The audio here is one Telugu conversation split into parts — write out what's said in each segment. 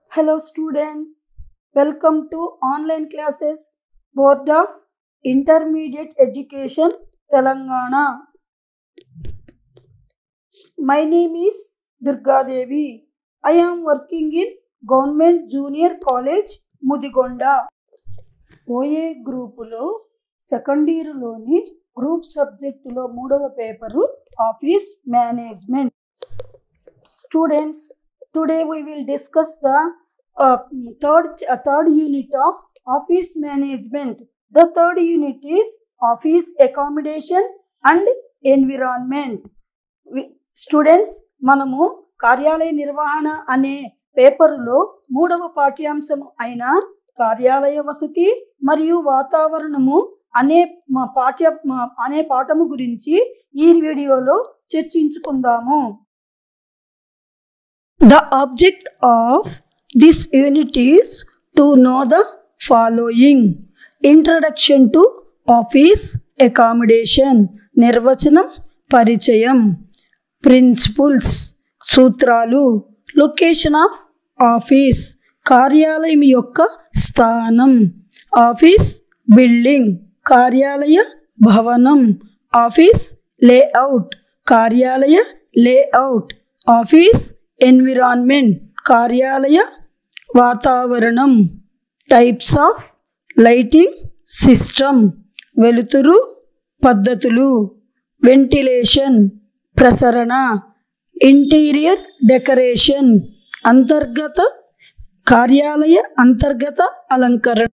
Hello students, welcome to online classes Board of Intermediate Education Telangana. My name is Durga Devi. I am working in Government Junior College Mudigonda. OA గ్రూపులో సెకండ్ ఇయర్లోని గ్రూప్ సబ్జెక్టులో మూడవ paper office management students today we will discuss the uh, third uh, third unit of office management the third unit is office accommodation and environment We- students మనము కార్యాలయ నిర్వహణ అనే పేపరులో మూడవ పాఠ్యాంశం అయిన కార్యాలయ వసతి మరియు వాతావరణము అనే మా పాఠ్య మా- అనే పాఠము గురించి ఈ వీడియోలో చర్చించుకుందాము The object of this unit is to know the following Introduction to Office Accommodation నిర్వచనం పరిచయం ప్రిన్సిపుల్స్ సూత్రాలు లొకేషన్ ఆఫ్ ఆఫీస్ కార్యాలయం యొక్క స్థానం ఆఫీస్ బిల్డింగ్ కార్యాలయ భవనం ఆఫీస్ లేఅవుట్ కార్యాలయ లేఅవుట్ ఆఫీస్ ఎన్విరాన్మెంట్ కార్యాలయ వాతావరణం టైప్స్ ఆఫ్ లైటింగ్ సిస్టమ్ వెలుతురు పద్ధతులు వెంటిలేషన్ ప్రసరణ ఇంటీరియర్ డెకరేషన్ అంతర్గత కార్యాలయ అంతర్గత అలంకరణ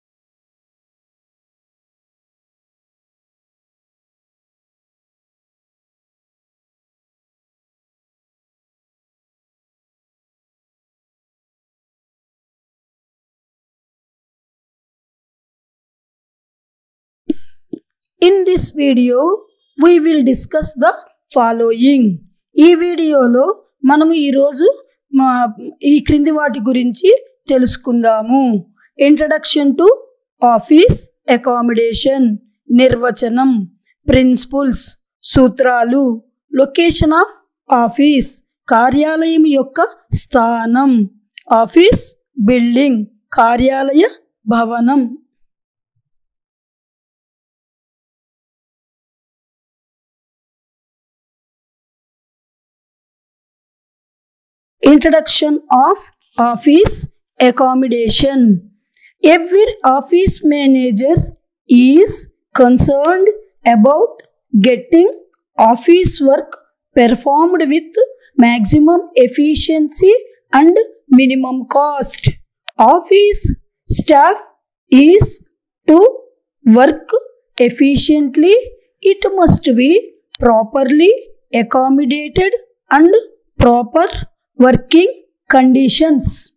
in this video we will discuss the following ఈ వీడియోలో మనము ఈరోజు మా ఈ క్రింది వాటి గురించి తెలుసుకుందాము ఇంట్రడక్షన్ టు ఆఫీస్ అకామిడేషన్ నిర్వచనం ప్రిన్సిపుల్స్ సూత్రాలు లొకేషన్ ఆఫ్ ఆఫీస్ కార్యాలయం యొక్క స్థానం ఆఫీస్ బిల్డింగ్ కార్యాలయ భవనం introduction of office accommodation every office manager is concerned about getting office work performed with maximum efficiency and minimum cost office staff is to work efficiently it must be properly accommodated and proper working conditions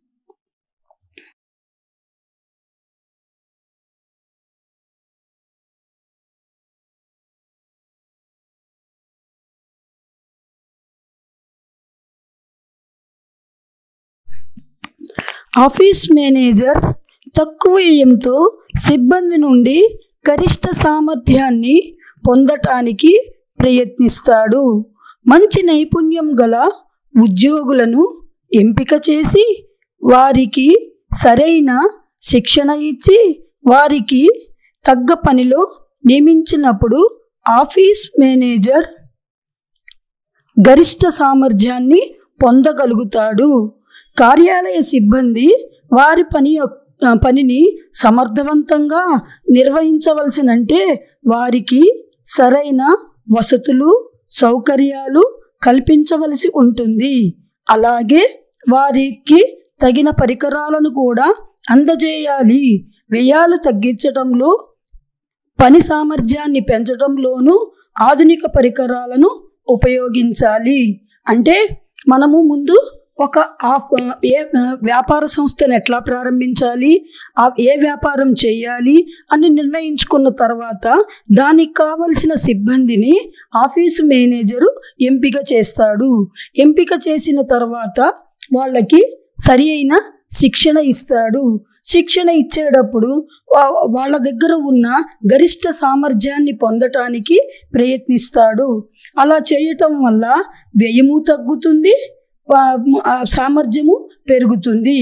office manager తక్కువ వ్యయంతో సిబ్బంది నుండి గరిష్ట సామర్థ్యాన్ని పొందటానికి ప్రయత్నిస్తాడు మంచి నైపుణ్యం గల ఉద్యోగులను ఎంపిక చేసి వారికి సరైన శిక్షణ ఇచ్చి వారికి తగ్గ పనిలో నియమించినప్పుడు ఆఫీస్ మేనేజర్ గరిష్ట సామర్థ్యాన్ని పొందగలుగుతాడు కార్యాలయ సిబ్బంది వారి పని యొక్- పనిని సమర్థవంతంగా నిర్వహించవలసినంటే వారికి సరైన వసతులు సౌకర్యాలు కల్పించవలసి ఉంటుంది అలాగే వారికి తగిన పరికరాలను కూడా అందజేయాలి వ్యయాలు తగ్గించడంలో పని సామర్థ్యాన్ని పెంచడంలోనూ ఆధునిక పరికరాలను ఉపయోగించాలి అంటే మనము ముందు ఒక ఆఫ్ ఏ వ్యాపార సంస్థను ఎట్లా ప్రారంభించాలి ఆ ఏ వ్యాపారం చేయాలి అని నిర్ణయించుకున్న తర్వాత దానికి కావలసిన సిబ్బందిని ఆఫీసు మేనేజరు ఎంపిక చేస్తాడు ఎంపిక చేసిన తర్వాత వాళ్ళకి సరి అయిన శిక్షణ ఇస్తాడు శిక్షణ ఇచ్చేటప్పుడు వా- వాళ్ళ దగ్గర ఉన్న గరిష్ట సామర్థ్యాన్ని పొందటానికి ప్రయత్నిస్తాడు అలా చేయటం వల్ల వ్యయము తగ్గుతుంది ప- ఆ సామర్థ్యము పెరుగుతుంది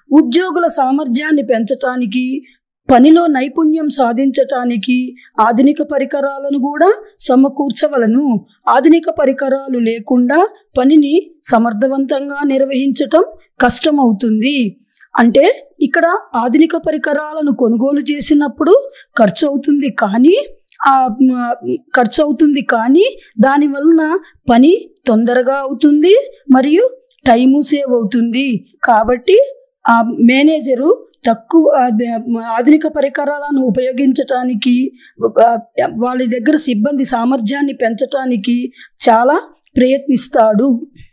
ఉద్యోగుల సామర్థ్యాన్ని పెంచటానికి పనిలో నైపుణ్యం సాధించటానికి ఆధునిక పరికరాలను కూడా సమకూర్చవలను ఆధునిక పరికరాలు లేకుండా పనిని సమర్థవంతంగా నిర్వహించటం కష్టమవుతుంది అంటే ఇక్కడ ఆధునిక పరికరాలను కొనుగోలు చేసినప్పుడు ఖర్చు అవుతుంది కానీ ఆ మ, ఖర్చు అవుతుంది కానీ దాని వలన పని తొందరగా అవుతుంది మరియు టైము సేవ్ అవుతుంది కాబట్టి ఆ మేనేజరు తక్కువ ఆ, మ, ఆధునిక పరికరాలను ఉపయోగించటానికి ఆ, వాళ్ళ దగ్గర సిబ్బంది సామర్థ్యాన్ని పెంచటానికి చాలా ప్రయత్నిస్తాడు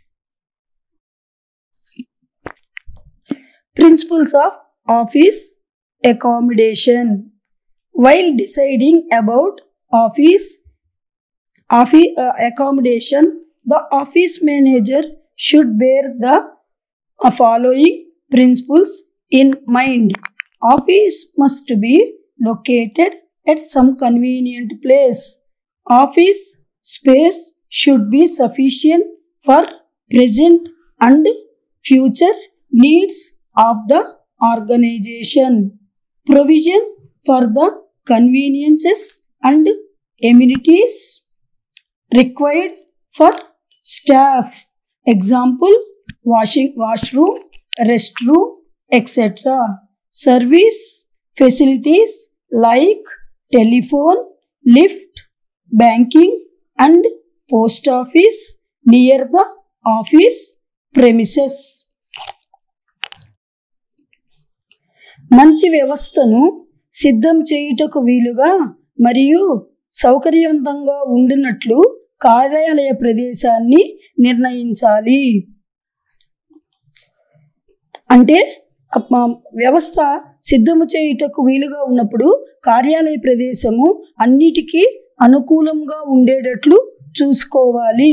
principles of office accommodation while deciding about office office uh, accommodation the office manager should bear the uh, following principles in mind office must be located at some convenient place office space should be sufficient for present and future needs of the organization provision for the conveniences and amenities required for staff example washing washroom restroom etc service facilities like telephone lift banking and post office near the office premises మంచి వ్యవస్థను సిద్ధం చేయుటకు వీలుగా మరియు సౌకర్యవంతంగా ఉండినట్లు కార్యాలయ ప్రదేశాన్ని నిర్ణయించాలి అంటే అప్ప- వ్యవస్థ సిద్ధము చేయుటకు వీలుగా ఉన్నప్పుడు కార్యాలయ ప్రదేశము అన్నిటికీ అనుకూలంగా ఉండేటట్లు చూసుకోవాలి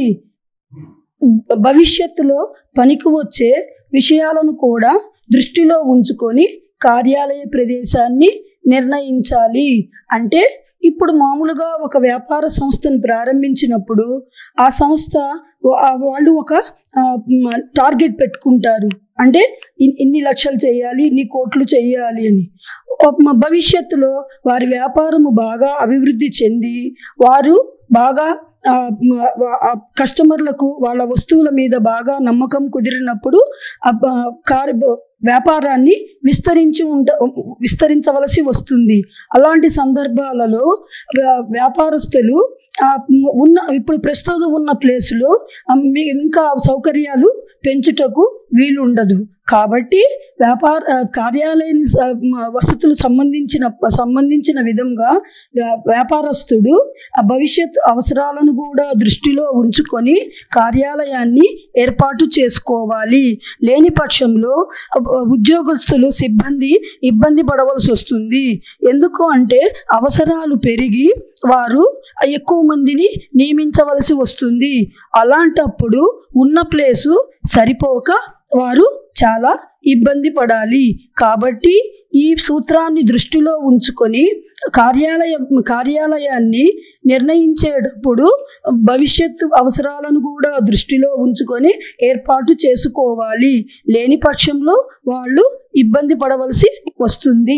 భ- భవిష్యత్తులో పనికి వచ్చే విషయాలను కూడా దృష్టిలో ఉంచుకొని కార్యాలయ ప్రదేశాన్ని నిర్ణయించాలి అంటే ఇప్పుడు మామూలుగా ఒక వ్యాపార సంస్థను ప్రారంభించినప్పుడు ఆ సంస్థ వా- ఆ వాళ్ళు ఒక ఆ, మ, టార్గెట్ పెట్టుకుంటారు అంటే ఇన్- ఇన్ని లక్షలు చేయాలి ఇన్ని కోట్లు చేయాలి అని ఒక మ- భవిష్యత్తులో వారి వ్యాపారము బాగా అభివృద్ధి చెంది వారు బాగా ఆ, మ- వా- ఆ కస్టమర్లకు వాళ్ళ వస్తువుల మీద బాగా నమ్మకం కుదిరినప్పుడు ఆ బ- కార్ బ- వ్యాపారాన్ని విస్తరించి ఉంట విస్తరించవలసి వస్తుంది అలాంటి సందర్భాలలో వ్యా- వ్యాపారస్తులు ఆ మ్- ఉన్న ఇప్పుడు ప్రస్తుతం ఉన్న ప్లేసులో ఆ, మీ- ఇంకా సౌకర్యాలు పెంచుటకు వీలు ఉండదు కాబట్టి వ్యాపార ఆ, కార్యాలయ స- మ- వసతులు సంబంధించిన సంబంధించిన విధంగా వ్యా- వ్యాపారస్తుడు ఆ భవిష్యత్ అవసరాలను కూడా దృష్టిలో ఉంచుకొని కార్యాలయాన్ని ఏర్పాటు చేసుకోవాలి లేని పక్షంలో అబ్- ఉద్యోగస్తులు సిబ్బంది ఇబ్బంది పడవలసి వస్తుంది ఎందుకు అంటే అవసరాలు పెరిగి వారు ఎక్కువ మందిని నియమించవలసి వస్తుంది అలాంటప్పుడు ఉన్న ప్లేసు సరిపోక వారు చాలా ఇబ్బంది పడాలి కాబట్టి ఈ సూత్రాన్ని దృష్టిలో ఉంచుకొని కార్యాలయ కార్యాలయాన్ని నిర్ణయించేటప్పుడు భవిష్యత్తు అవసరాలను కూడా దృష్టిలో ఉంచుకొని ఏర్పాటు చేసుకోవాలి లేని పక్షంలో వాళ్ళు ఇబ్బంది పడవలసి వస్తుంది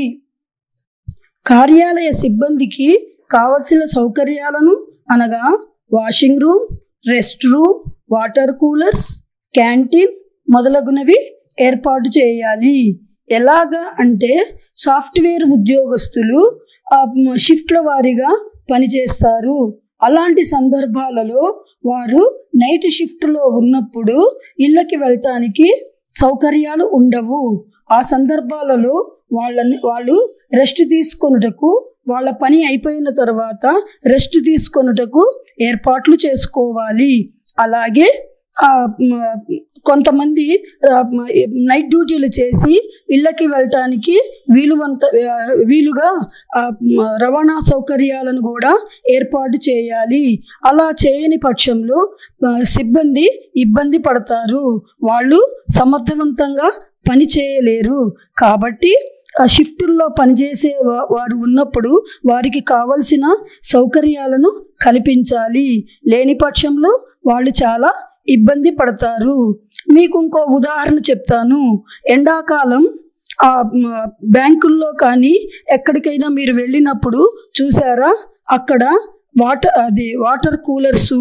కార్యాలయ సిబ్బందికి కావలసిన సౌకర్యాలను అనగా washing room rest room water coolers canteen మొదలగునవి ఏర్పాటు చేయాలి ఎలాగా అంటే సాఫ్ట్వేర్ ఉద్యోగస్తులు ఆ, మ- షిఫ్ట్ల వారీగా పనిచేస్తారు అలాంటి సందర్భాలలో వారు నైట్ షిఫ్ట్లో ఉన్నప్పుడు ఇళ్ళకి వెళ్ళటానికి సౌకర్యాలు ఉండవు ఆ సందర్భాలలో వాళ్ళని వాళ్ళు రెస్ట్ తీసుకొనుటకు వాళ్ళ పని అయిపోయిన తర్వాత రెస్ట్ తీసుకొనుటకు ఏర్పాట్లు చేసుకోవాలి అలాగే ఆ, మ, కొంతమంది ఆ, మ, నైట్ డ్యూటీలు చేసి ఇళ్ళకి వెళ్ళటానికి వీలువంత ఆ, వీలుగా ఆ, మ, రవాణా సౌకర్యాలను కూడా ఏర్పాటు చేయాలి అలా చేయని పక్షంలో ఆ, సిబ్బంది ఇబ్బంది పడతారు వాళ్ళు సమర్థవంతంగా పని చేయలేరు కాబట్టి ఆ షిఫ్టుల్లో పనిచేసే వా- వారు ఉన్నప్పుడు వారికి కావలసిన సౌకర్యాలను కల్పించాలి లేని పక్షంలో వాళ్ళు చాలా ఇబ్బంది పడతారు మీకు ఇంకో ఉదాహరణ చెప్తాను ఎండాకాలం ఆ మ, బ్యాంకుల్లో కానీ ఎక్కడికైనా మీరు వెళ్ళినప్పుడు చూసారా అక్కడ వాటర్ అది వాటర్ కూలర్సు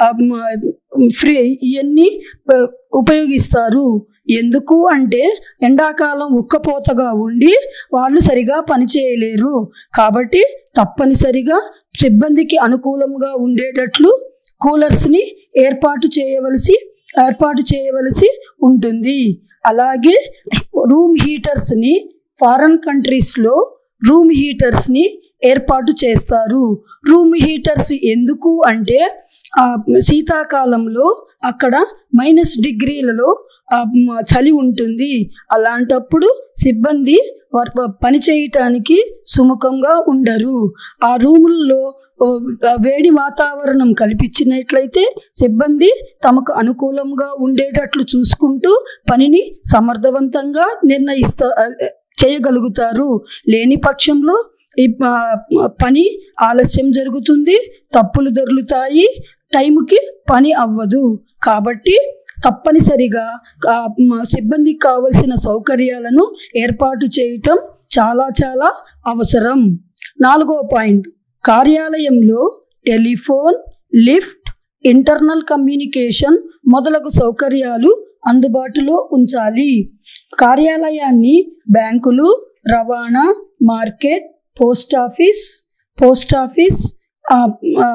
ఫ్రీ ఇవన్నీ ఆ, ఉపయోగిస్తారు ఎందుకు అంటే ఎండాకాలం ఉక్కపోతగా ఉండి వాళ్ళు సరిగా పనిచేయలేరు కాబట్టి తప్పనిసరిగా సిబ్బందికి అనుకూలంగా ఉండేటట్లు కూలర్స్ని ఏర్పాటు చేయవలసి ఏర్పాటు చేయవలసి ఉంటుంది అలాగే రూమ్ హీటర్స్ని ఫారెన్ కంట్రీస్లో రూమ్ హీటర్స్ని ఏర్పాటు చేస్తారు రూమ్ హీటర్స్ ఎందుకు అంటే ఆ, శీతాకాలంలో అక్కడ మైనస్ డిగ్రీలలో ఆ, మ, చలి ఉంటుంది అలాంటప్పుడు సిబ్బంది వర్- పని చేయటానికి సుముఖంగా ఉండరు ఆ రూముల్లో ఓ, ఆ వేడి వాతావరణం కల్పించినట్లయితే సిబ్బంది తమకు అనుకూలంగా ఉండేటట్లు చూసుకుంటూ పనిని సమర్థవంతంగా నిర్ణయిస్తా ఆ, చేయగలుగుతారు లేని పక్షంలో ఈ ప- పని ఆలస్యం జరుగుతుంది తప్పులు దొరుకుతాయి టైంకి పని అవ్వదు కాబట్టి తప్పనిసరిగా ఆ, మ- సిబ్బందికి కావలసిన సౌకర్యాలను ఏర్పాటు చేయటం చాలా చాలా అవసరం నాలుగో పాయింట్ కార్యాలయంలో టెలిఫోన్ లిఫ్ట్ ఇంటర్నల్ కమ్యూనికేషన్ మొదలగు సౌకర్యాలు అందుబాటులో ఉంచాలి కార్యాలయాన్ని బ్యాంకులు రవాణా market post office post office ఆ, ఆ,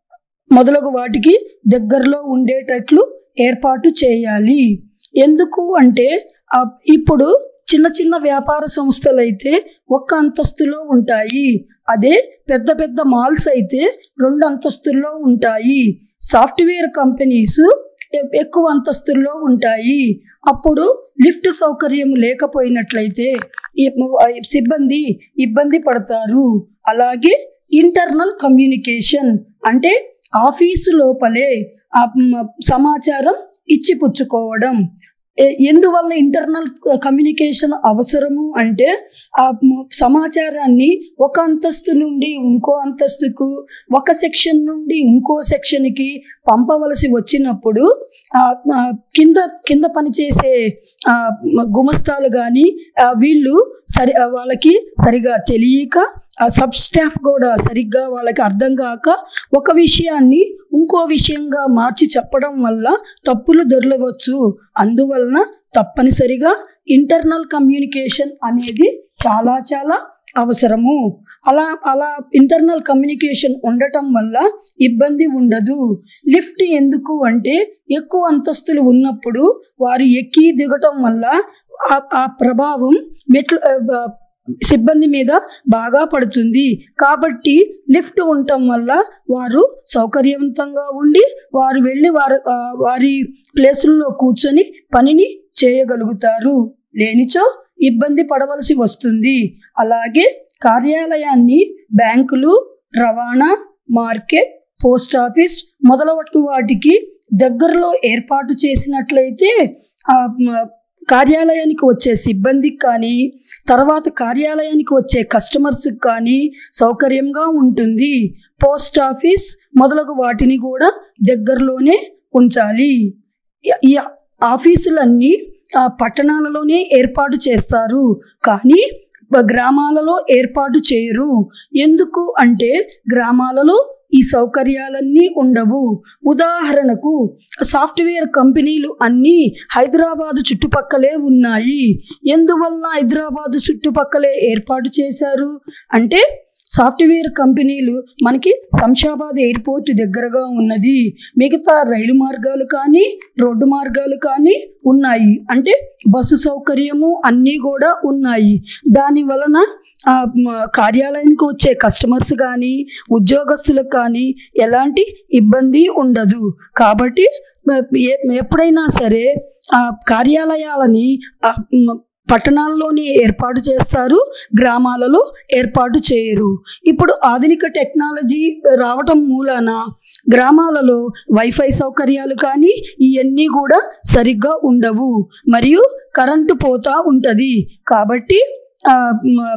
మొదలగు వాటికి దగ్గరలో ఉండేటట్లు ఏర్పాటు చేయాలి ఎందుకు అంటే ఆ, ఇప్పుడు చిన్న చిన్న వ్యాపార సంస్థలు అయితే ఒక్క అంతస్తులో ఉంటాయి అదే పెద్ద పెద్ద మాల్స్ అయితే రెండు అంతస్తుల్లో ఉంటాయి సాఫ్ట్వేర్ కంపెనీస్ ఎ- ఎక్కువ అంతస్తుల్లో ఉంటాయి అప్పుడు లిఫ్ట్ సౌకర్యం లేకపోయినట్లయితే ఈ మ- సిబ్బంది ఇబ్బంది పడతారు అలాగే ఇంటర్నల్ కమ్యూనికేషన్ అంటే ఆఫీసు లోపలే ఆ మ- సమాచారం ఇచ్చిపుచ్చుకోవడం ఎ- ఎందువల్ల ఇంటర్నల్ కమ్యూనికేషన్ అవసరము అంటే ఆ మ- సమాచారాన్ని ఒక అంతస్తు నుండి ఇంకో అంతస్తుకు ఒక సెక్షన్ నుండి ఇంకో సెక్షన్కి పంపవలసి వచ్చినప్పుడు ఆ, ఆ, కింద కింద పనిచేసే ఆ, మ- గుమస్తాలు కానీ వీళ్ళు సరి ఆ, వాళ్ళకి సరిగా తెలియక ఆ సబ్ స్టాఫ్ కూడా సరిగ్గా వాళ్ళకి అర్థం కాక ఒక విషయాన్ని ఇంకో విషయంగా మార్చి చెప్పడం వల్ల తప్పులు దొరలవచ్చు అందువలన తప్పనిసరిగా ఇంటర్నల్ కమ్యూనికేషన్ అనేది చాలా చాలా అవసరము అలా అలా ఇంటర్నల్ కమ్యూనికేషన్ ఉండటం వల్ల ఇబ్బంది ఉండదు లిఫ్ట్ ఎందుకు అంటే ఎక్కువ అంతస్తులు ఉన్నప్పుడు వారు ఎక్కి దిగటం వల్ల ఆ- ఆ ప్రభావం మెట్లు ఆ, బ- సిబ్బంది మీద బాగా పడుతుంది కాబట్టి లిఫ్ట్ ఉండటం వల్ల వారు సౌకర్యవంతంగా ఉండి వారు వెళ్ళి వారి ఆ, వారి ప్లేసుల్లో కూర్చొని పనిని చేయగలుగుతారు లేనిచో ఇబ్బంది పడవలసి వస్తుంది అలాగే కార్యాలయాన్ని బ్యాంకులు రవాణా మార్కెట్ పోస్ట్ ఆఫీస్ మొదలవటి వాటికి దగ్గరలో ఏర్పాటు చేసినట్లయితే ఆ, మ- కార్యాలయానికి వచ్చే సిబ్బందికి కానీ తర్వాత కార్యాలయానికి వచ్చే కస్టమర్స్కి కానీ సౌకర్యంగా ఉంటుంది పోస్ట్ ఆఫీస్ మొదలగు వాటిని కూడా దగ్గరలోనే ఉంచాలి ఈ- ఈ ఆఫీసులన్నీ ఆ, పట్టణాలలోనే ఏర్పాటు చేస్తారు కానీ బ- గ్రామాలలో ఏర్పాటు చేయరు ఎందుకు అంటే గ్రామాలలో ఈ సౌకర్యాలన్నీ ఉండవు ఉదాహరణకు సాఫ్ట్వేర్ కంపెనీలు అన్నీ హైదరాబాదు చుట్టుపక్కలే ఉన్నాయి ఎందువల్ల హైదరాబాదు చుట్టుపక్కలే ఏర్పాటు చేశారు అంటే సాఫ్ట్వేర్ కంపెనీలు మనకి శంషాబాద్ ఎయిర్పోర్ట్ దగ్గరగా ఉన్నది మిగతా రైలు మార్గాలు కానీ రోడ్డు మార్గాలు కానీ ఉన్నాయి అంటే బస్సు సౌకర్యము అన్నీ కూడా ఉన్నాయి దాని వలన ఆ, మ- కార్యాలయానికి వచ్చే కస్టమర్స్ కానీ ఉద్యోగస్తులకు కానీ ఎలాంటి ఇబ్బంది ఉండదు కాబట్టి మ- ఏ- ఎప్పుడైనా సరే ఆ కార్యాలయాలని ఆ, మ- పట్టణాల్లోనే ఏర్పాటు చేస్తారు గ్రామాలలో ఏర్పాటు చేయరు ఇప్పుడు ఆధునిక టెక్నాలజీ రావటం మూలాన గ్రామాలలో వైఫై సౌకర్యాలు కానీ ఇవన్నీ కూడా సరిగ్గా ఉండవు మరియు కరెంటు పోతా ఉంటుంది కాబట్టి ఆ, మ-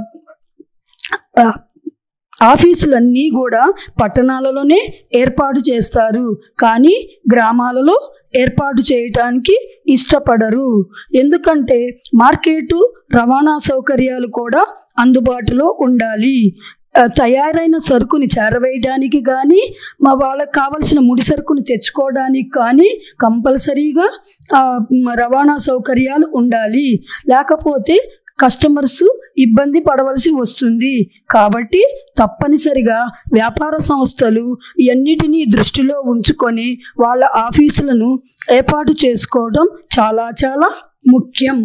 ఆ, ఆఫీసులన్నీ కూడా పట్టణాలలోనే ఏర్పాటు చేస్తారు కానీ గ్రామాలలో ఏర్పాటు చేయటానికి ఇష్టపడరు ఎందుకంటే మార్కెటు రవాణా సౌకర్యాలు కూడా అందుబాటులో ఉండాలి ఆ, తయారైన సరుకుని చేరవేయడానికి కానీ మా వాళ్ళకి కావలసిన ముడి సరుకుని తెచ్చుకోవడానికి కానీ కంపల్సరీగా ఆ, మ, రవాణా సౌకర్యాలు ఉండాలి లేకపోతే కస్టమర్స్ ఇబ్బంది పడవలసి వస్తుంది కాబట్టి తప్పనిసరిగా వ్యాపార సంస్థలు ఇవన్నిటినీ దృష్టిలో ఉంచుకొని వాళ్ళ ఆఫీసులను ఏర్పాటు చేసుకోవడం చాలా చాలా ముఖ్యం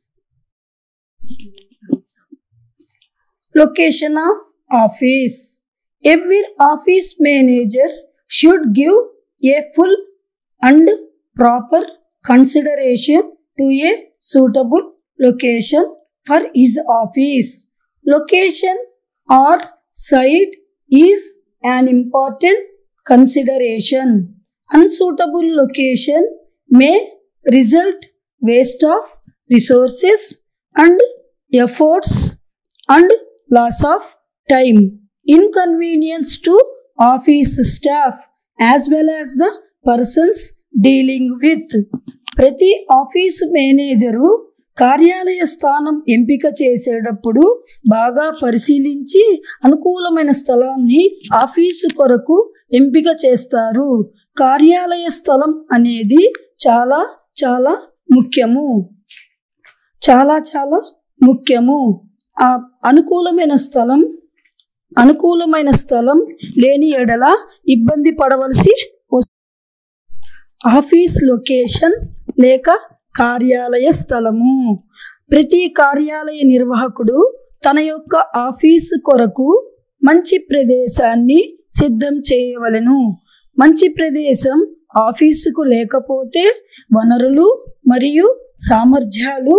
location of office every office manager should give a full and proper consideration to a suitable location for his office. Location or site is an important consideration. Unsuitable location may result waste of resources and efforts and loss of time, inconvenience to office staff as well as the persons dealing with. ప్రతి ఆఫీసు మేనేజరు కార్యాలయ స్థానం ఎంపిక చేసేటప్పుడు బాగా పరిశీలించి అనుకూలమైన స్థలాన్ని ఆఫీసు కొరకు ఎంపిక చేస్తారు కార్యాలయ స్థలం అనేది చాలా చాలా ముఖ్యము చాలా చాలా ముఖ్యము ఆ అనుకూలమైన స్థలం అనుకూలమైన స్థలం లేని ఎడల ఇబ్బంది పడవలసి వస్తుంది ఆఫీస్ లొకేషన్ లేక కార్యాలయ స్థలము ప్రతి కార్యాలయ నిర్వాహకుడు తన యొక్క ఆఫీసు కొరకు మంచి ప్రదేశాన్ని సిద్ధం చేయవలెను మంచి ప్రదేశం ఆఫీసుకు లేకపోతే వనరులు మరియు సామర్థ్యాలు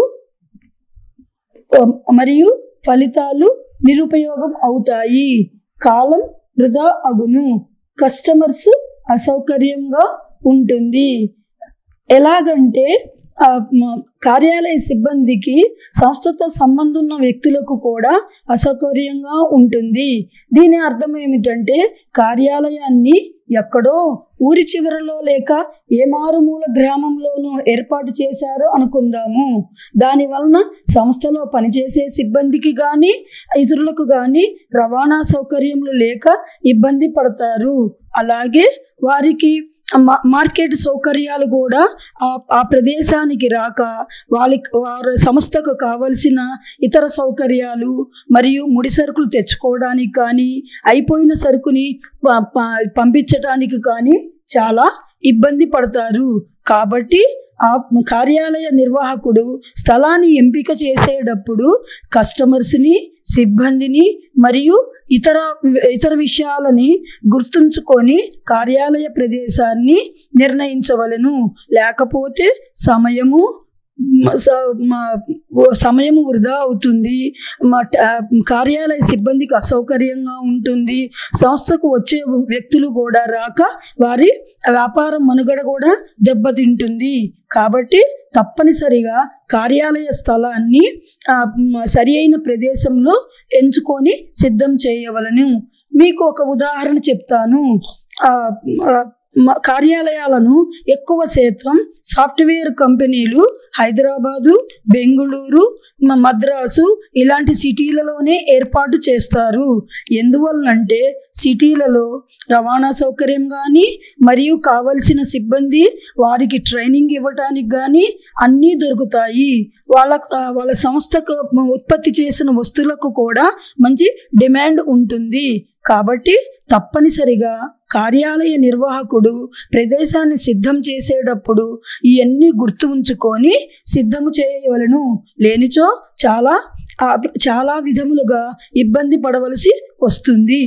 మరియు ఫలితాలు నిరుపయోగం అవుతాయి కాలం వృధా అగును కస్టమర్స్ అసౌకర్యంగా ఉంటుంది ఎలాగంటే ఆ, మ- కార్యాలయ సిబ్బందికి సంస్థతో సంబంధం ఉన్న వ్యక్తులకు కూడా అసౌకర్యంగా ఉంటుంది దీని అర్థం ఏమిటంటే కార్యాలయాన్ని ఎక్కడో ఊరి చివరలో లేక ఏ మారుమూల గ్రామంలోనూ ఏర్పాటు చేశారో అనుకుందాము దాని వలన సంస్థలో పనిచేసే సిబ్బందికి కానీ ఇతరులకు కానీ రవాణా సౌకర్యములు లేక ఇబ్బంది పడతారు అలాగే వారికి మా- మార్కెట్ సౌకర్యాలు కూడా ఆ ఆ ప్రదేశానికి రాక వాళ్ళకి వారి సంస్థకు కావలసిన ఇతర సౌకర్యాలు మరియు ముడి సరుకులు తెచ్చుకోవడానికి కానీ అయిపోయిన సరుకుని ప- ప- పంపించడానికి కానీ చాలా ఇబ్బంది పడతారు కాబట్టి ఆ కార్యాలయ నిర్వాహకుడు స్థలాన్ని ఎంపిక చేసేటప్పుడు కస్టమర్స్ని సిబ్బందిని మరియు ఇతర ఇతర విషయాలని గుర్తుంచుకొని కార్యాలయ ప్రదేశాన్ని నిర్ణయించవలెను లేకపోతే సమయము మ- స- మ- ఓ- సమయము వృధా అవుతుంది మ- ట- కార్యాలయ సిబ్బందికి అసౌకర్యంగా ఉంటుంది సంస్థకు వచ్చే వ్యక్తులు కూడా రాక వారి వ్యాపారం మనుగడ కూడా దెబ్బతింటుంది కాబట్టి తప్పనిసరిగా కార్యాలయ స్థలాన్ని ఆ, మ- సరి అయిన ప్రదేశంలో ఎంచుకొని సిద్ధం చేయవలను మీకు ఒక ఉదాహరణ చెప్తాను ఆ, ఆ, మ- కార్యాలయాలను ఎక్కువ శాతం సాఫ్ట్వేర్ కంపెనీలు హైదరాబాదు బెంగుళూరు మ- మద్రాసు ఇలాంటి సిటీలలోనే ఏర్పాటు చేస్తారు ఎందువలనంటే సిటీలలో రవాణా సౌకర్యం కానీ మరియు కావలసిన సిబ్బంది వారికి ట్రైనింగ్ ఇవ్వటానికి కానీ అన్నీ దొరుకుతాయి వాళ్ళ ఆ, వాళ్ళ సంస్థకు ఉత్పత్తి చేసిన వస్తువులకు కూడా మంచి డిమాండ్ ఉంటుంది కాబట్టి తప్పనిసరిగా కార్యాలయ నిర్వాహకుడు ప్రదేశాన్ని సిద్ధం చేసేటప్పుడు ఇవన్నీ గుర్తు ఉంచుకొని సిద్ధము చేయవలను లేనిచో చాలా ఆ, చాలా విధములుగా ఇబ్బంది పడవలసి వస్తుంది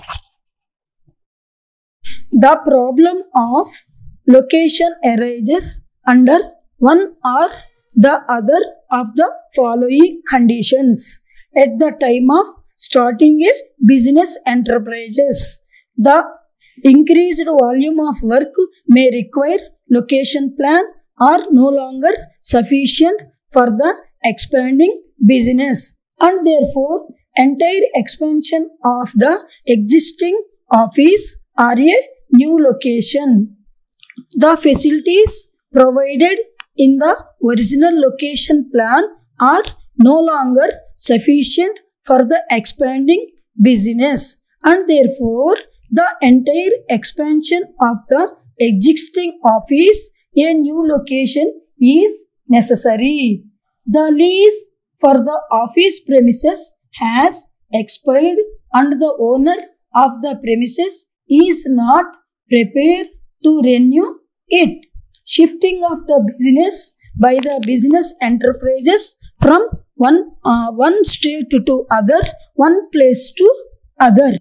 the problem of location arises under one or the other of the following conditions at the time of starting a business enterprises the increased volume of work may require location plan are no longer sufficient for the expanding business and therefore entire expansion of the existing office or a new location the facilities provided in the original location plan are no longer sufficient for the expanding business and therefore the entire expansion of the existing office a new location is necessary the lease for the office premises has expired and the owner of the premises is not prepared to renew it shifting of the business by the business enterprises from one uh, one state to other one place to other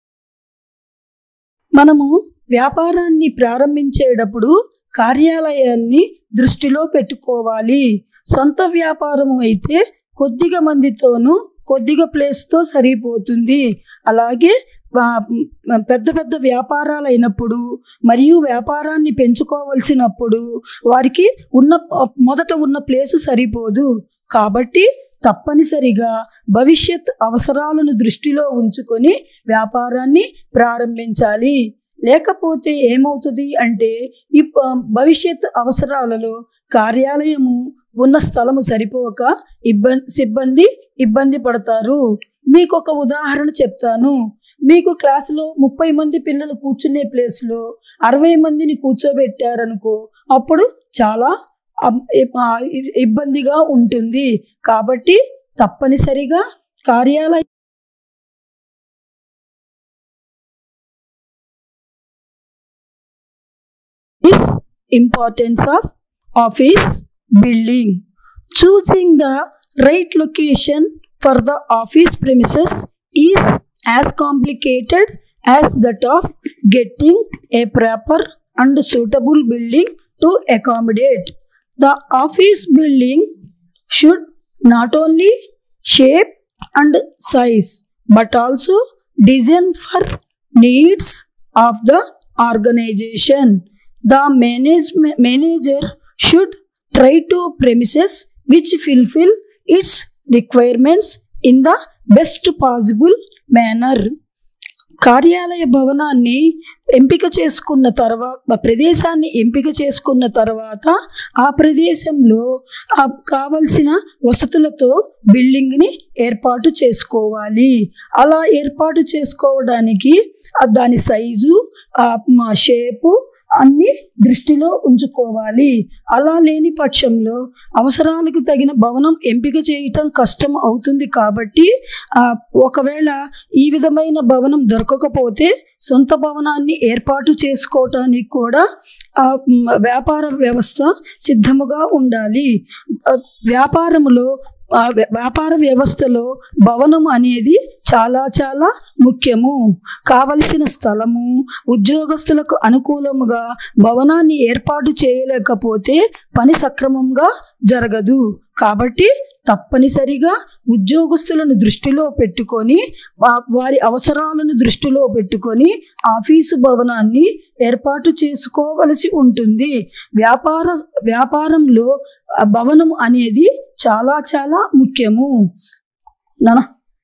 మనము వ్యాపారాన్ని ప్రారంభించేటప్పుడు కార్యాలయాన్ని దృష్టిలో పెట్టుకోవాలి సొంత వ్యాపారం అయితే కొద్దిగా మందితోనూ కొద్దిగా ప్లేస్తో సరిపోతుంది అలాగే ఆ, మ్, పెద్ద పెద్ద వ్యాపారాలు అయినప్పుడు మరియు వ్యాపారాన్ని పెంచుకోవలసినప్పుడు వారికి ఉన్న మొదట ఉన్న ప్లేసు సరిపోదు కాబట్టి తప్పనిసరిగా భవిష్యత్ అవసరాలను దృష్టిలో ఉంచుకొని వ్యాపారాన్ని ప్రారంభించాలి లేకపోతే ఏమవుతుంది అంటే ఈ ప- భవిష్యత్ అవసరాలలో కార్యాలయము ఉన్న స్థలము సరిపోక ఇబ్బంది సిబ్బంది ఇబ్బంది పడతారు మీకు ఒక ఉదాహరణ చెప్తాను మీకు క్లాసులో ముప్పై మంది పిల్లలు కూర్చునే ప్లేస్లో అరవై మందిని కూర్చోబెట్టారనుకో అప్పుడు చాలా అబ్- ఆ, ఇబ్బందిగా ఉంటుంది కాబట్టి తప్పనిసరిగా కార్యాలయ is importance of office building choosing the right location for the office premises is as complicated as that of getting a proper and suitable building to accommodate the office building should not only shape and size but also design for needs of the organization the management manager should try to premises which fulfill its requirements in the best possible manner కార్యాలయ భవనాన్ని ఎంపిక చేసుకున్న తర్వాత ప్రదేశాన్ని ఎంపిక చేసుకున్న తర్వాత ఆ ప్రదేశంలో ఆ కావలసిన వసతులతో బిల్డింగ్ని ఏర్పాటు చేసుకోవాలి అలా ఏర్పాటు చేసుకోవడానికి ఆ దాని సైజు ఆ మా షేపు అన్ని దృష్టిలో ఉంచుకోవాలి అలా లేని పక్షంలో అవసరాలకు తగిన భవనం ఎంపిక చేయటం కష్టం అవుతుంది కాబట్టి ఆ, ఒకవేళ ఈ విధమైన భవనం దొరకకపోతే సొంత భవనాన్ని ఏర్పాటు చేసుకోవటానికి కూడా ఆ, మ్, వ్యాపార వ్యవస్థ సిద్ధముగా ఉండాలి ఆ, వ్యాపారములో ఆ, వ్య- వ్యాపార వ్యవస్థలో భవనం అనేది చాలా చాలా ముఖ్యము కావలసిన స్థలము ఉద్యోగస్తులకు అనుకూలముగా భవనాన్ని ఏర్పాటు చేయలేకపోతే పని సక్రమంగా జరగదు కాబట్టి తప్పనిసరిగా ఉద్యోగస్తులను దృష్టిలో పెట్టుకొని వా- వారి అవసరాలను దృష్టిలో పెట్టుకొని ఆఫీసు భవనాన్ని ఏర్పాటు చేసుకోవలసి ఉంటుంది వ్యాపార వ్యాపారంలో ఆ భవనం అనేది చాలా చాలా ముఖ్యము నానా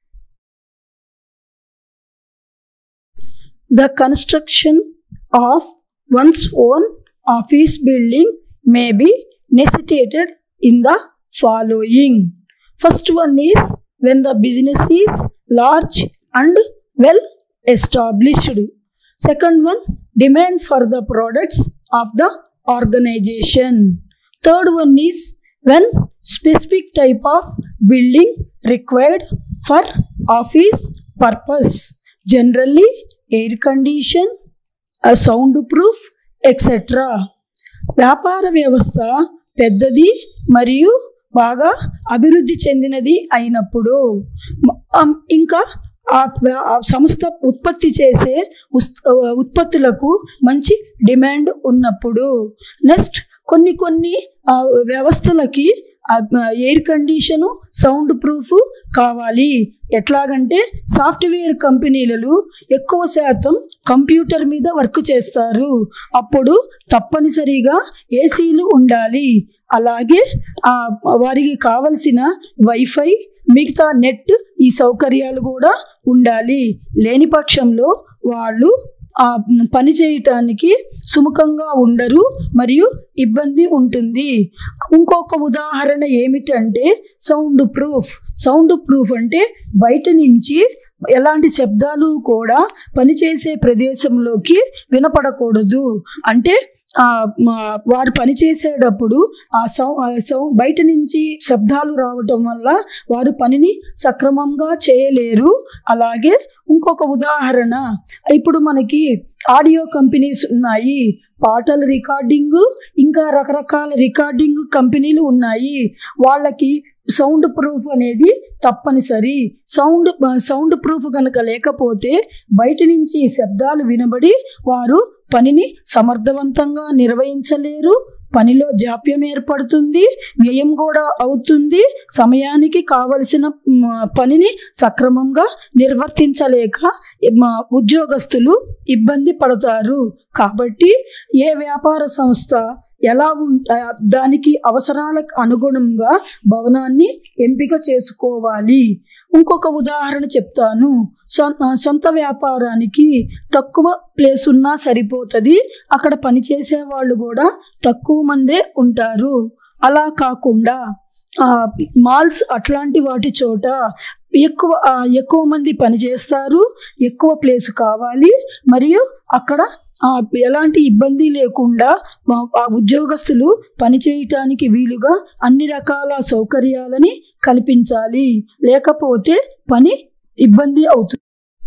The construction of one's own office building may be necessitated in the following. First one is when the business is large and well established. Second one, demand for the products of the organization. Third one is when specific type of building required for office purpose. Generally, air condition, a soundproof, etc. వ్యాపార వ్యవస్థ పెద్దది మరియు బాగా అభివృద్ధి చెందినది అయినప్పుడు మ- అం- ఇంకా ఆ వ్య- ఆ సంస్థ ఉత్పత్తి చేసే ఉస్- ఉత్పత్తులకు మంచి డిమాండ్ ఉన్నప్పుడు నెక్స్ట్ కొన్ని కొన్ని ఆ, వ్యవస్థలకి ఎయిర్ కండిషను సౌండ్ ప్రూఫ్ కావాలి ఎట్లాగంటే సాఫ్ట్వేర్ కంపెనీలలో ఎక్కువ శాతం కంప్యూటర్ మీద వర్క్ చేస్తారు అప్పుడు తప్పనిసరిగా ఏసీలు ఉండాలి అలాగే ఆ వారికి కావలసిన వైఫై మిగతా నెట్ ఈ సౌకర్యాలు కూడా ఉండాలి లేని పక్షంలో వాళ్ళు ఆ పని చేయటానికి సుముఖంగా ఉండరు మరియు ఇబ్బంది ఉంటుంది ఇంకొక ఉదాహరణ ఏమిటంటే సౌండ్ ప్రూఫ్ సౌండ్ ప్రూఫ్ అంటే బయట నుంచి ఎలాంటి శబ్దాలు కూడా పనిచేసే ప్రదేశంలోకి వినపడకూడదు అంటే ఆ, మా- వారు పనిచేసేటప్పుడు ఆ సౌ ఆ సౌ బయట నుంచి శబ్దాలు రావటం వల్ల వారు పనిని సక్రమంగా చేయలేరు అలాగే ఇంకొక ఉదాహరణ ఇప్పుడు మనకి ఆడియో కంపెనీస్ ఉన్నాయి పాటల రికార్డింగ్ ఇంకా రకరకాల రికార్డింగ్ కంపెనీలు ఉన్నాయి వాళ్ళకి సౌండ్ ప్రూఫ్ అనేది తప్పనిసరి సౌండ్ సౌండ్ ప్రూఫ్ కనుక లేకపోతే బయట నుంచి శబ్దాలు వినబడి వారు పనిని సమర్థవంతంగా నిర్వహించలేరు పనిలో జాప్యం ఏర్పడుతుంది వ్యయం కూడా అవుతుంది సమయానికి కావలసిన మ, పనిని సక్రమంగా నిర్వర్తించలేక మా ఉద్యోగస్తులు ఇబ్బంది పడతారు కాబట్టి ఏ వ్యాపార సంస్థ ఎలా ఉం ఆ, దానికి అవసరాలకు అనుగుణంగా భవనాన్ని ఎంపిక చేసుకోవాలి ఇంకొక ఉదాహరణ చెప్తాను సొ- ఆ, సొంత వ్యాపారానికి తక్కువ ప్లేస్ ఉన్నా సరిపోతుంది అక్కడ పనిచేసే వాళ్ళు కూడా తక్కువ మందే ఉంటారు అలా కాకుండా ఆ, మాల్స్ అట్లాంటి వాటి చోట ఎక్కువ ఆ, ఎక్కువ మంది పనిచేస్తారు ఎక్కువ ప్లేస్ కావాలి మరియు అక్కడ ఆ, ఎలాంటి ఇబ్బంది లేకుండా మా- ఆ ఉద్యోగస్తులు పనిచేయటానికి వీలుగా అన్ని రకాల సౌకర్యాలని కల్పించాలి లేకపోతే పని ఇబ్బంది అవుతుంది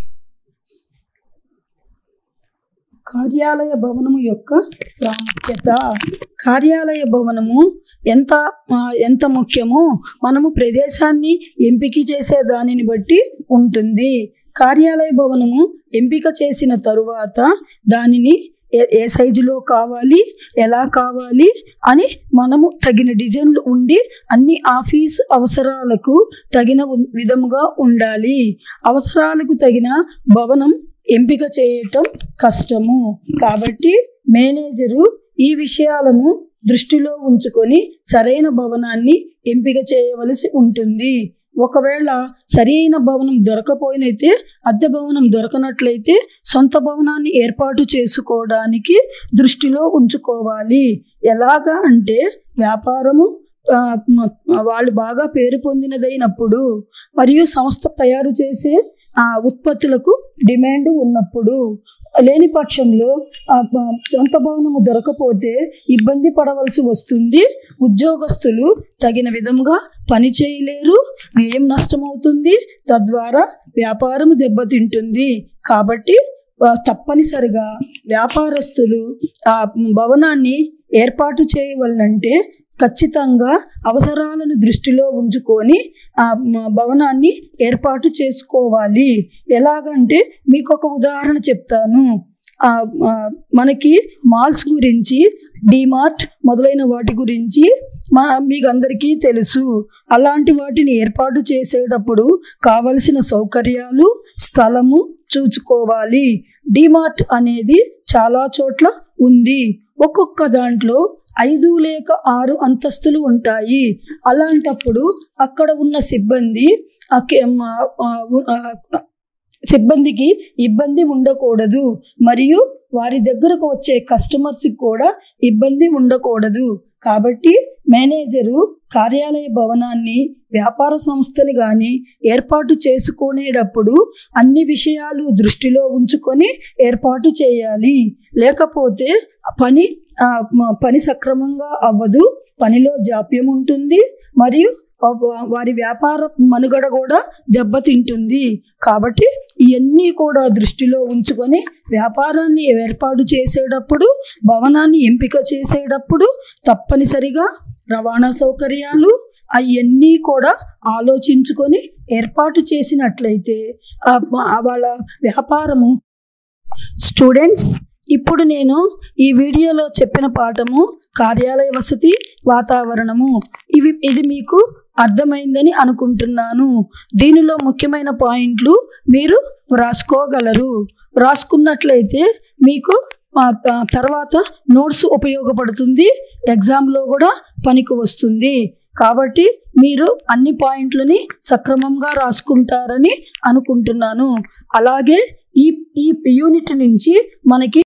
కార్యాలయ భవనము యొక్క ప్రాముఖ్యత కార్యాలయ భవనము ఎంత ఆ, ఎంత ముఖ్యమో మనము ప్రదేశాన్ని ఎంపిక చేసే దానిని బట్టి ఉంటుంది కార్యాలయ భవనము ఎంపిక చేసిన తరువాత దానిని ఏ ఏ సైజులో కావాలి ఎలా కావాలి అని మనము తగిన డిజైన్లు ఉండి అన్ని ఆఫీస్ అవసరాలకు తగిన ఉ- విధముగా ఉండాలి అవసరాలకు తగిన భవనం ఎంపిక చేయటం కష్టము కాబట్టి మేనేజరు ఈ విషయాలను దృష్టిలో ఉంచుకొని సరైన భవనాన్ని ఎంపిక చేయవలసి ఉంటుంది ఒకవేళ సరైన భవనం దొరకపోయినైతే అద్దె భవనం దొరకనట్లయితే సొంత భవనాన్ని ఏర్పాటు చేసుకోవడానికి దృష్టిలో ఉంచుకోవాలి ఎలాగా అంటే వ్యాపారము ఆ, మ- వాళ్ళు బాగా పేరు పొందినదైనప్పుడు మరియు సంస్థ తయారు చేసే ఆ, ఉత్పత్తులకు డిమాండ్ ఉన్నప్పుడు లేని పక్షంలో ఆ, ప- సొంత భవనము దొరకపోతే ఇబ్బంది పడవలసి వస్తుంది ఉద్యోగస్తులు తగిన విధంగా పని చేయలేరు వ్యయం నష్టమవుతుంది తద్వారా వ్యాపారం దెబ్బతింటుంది కాబట్టి ఆ, తప్పనిసరిగా వ్యాపారస్తులు ఆ భవనాన్ని ఏర్పాటు చేయవలనంటే ఖచ్చితంగా అవసరాలను దృష్టిలో ఉంచుకొని ఆ మ- భవనాన్ని ఏర్పాటు చేసుకోవాలి ఎలాగంటే మీకు ఒక ఉదాహరణ చెప్తాను ఆ, ఆ, మనకి మాల్స్ గురించి డిమార్ట్ మొదలైన వాటి గురించి మా మీకు అందరికీ తెలుసు అలాంటి వాటిని ఏర్పాటు చేసేటప్పుడు కావలసిన సౌకర్యాలు స్థలము చూసుకోవాలి డిమార్ట్ అనేది చాలా చోట్ల ఉంది ఒక్కొక్క దాంట్లో ఐదు లేక ఆరు అంతస్తులు ఉంటాయి అలాంటప్పుడు అక్కడ ఉన్న సిబ్బంది ఆ కే- మా- ఆ ఉ- ఆ సిబ్బందికి ఇబ్బంది ఉండకూడదు మరియు వారి దగ్గరకు వచ్చే కస్టమర్స్కి కూడా ఇబ్బంది ఉండకూడదు కాబట్టి మేనేజరు కార్యాలయ భవనాన్ని వ్యాపార సంస్థని కానీ ఏర్పాటు చేసుకునేటప్పుడు అన్ని విషయాలు దృష్టిలో ఉంచుకొని ఏర్పాటు చేయాలి లేకపోతే పని ఆ, మ- పని సక్రమంగా అవ్వదు పనిలో జాప్యం ఉంటుంది మరియు వా- వారి వ్యాపార మనుగడ కూడా దెబ్బతింటుంది కాబట్టి ఇవన్నీ కూడా దృష్టిలో ఉంచుకొని వ్యాపారాన్ని ఏర్పాటు చేసేటప్పుడు భవనాన్ని ఎంపిక చేసేటప్పుడు తప్పనిసరిగా రవాణా సౌకర్యాలు అవన్నీ కూడా ఆలోచించుకొని ఏర్పాటు చేసినట్లయితే ఆ, ఆ వాళ్ళ వ్యాపారము స్టూడెంట్స్ ఇప్పుడు నేను ఈ వీడియోలో చెప్పిన పాఠము కార్యాలయ వసతి వాతావరణము ఇవి ఇది మీకు అర్థమైందని అనుకుంటున్నాను దీనిలో ముఖ్యమైన పాయింట్లు మీరు వ్రాసుకోగలరు వ్రాసుకున్నట్లయితే మీకు ఆ, ఆ, తర్వాత నోట్స్ ఉపయోగపడుతుంది ఎగ్జామ్లో కూడా పనికి వస్తుంది కాబట్టి మీరు అన్ని పాయింట్లని సక్రమంగా రాసుకుంటారని అనుకుంటున్నాను అలాగే ఈ ఈ యూనిట్ నుంచి మనకి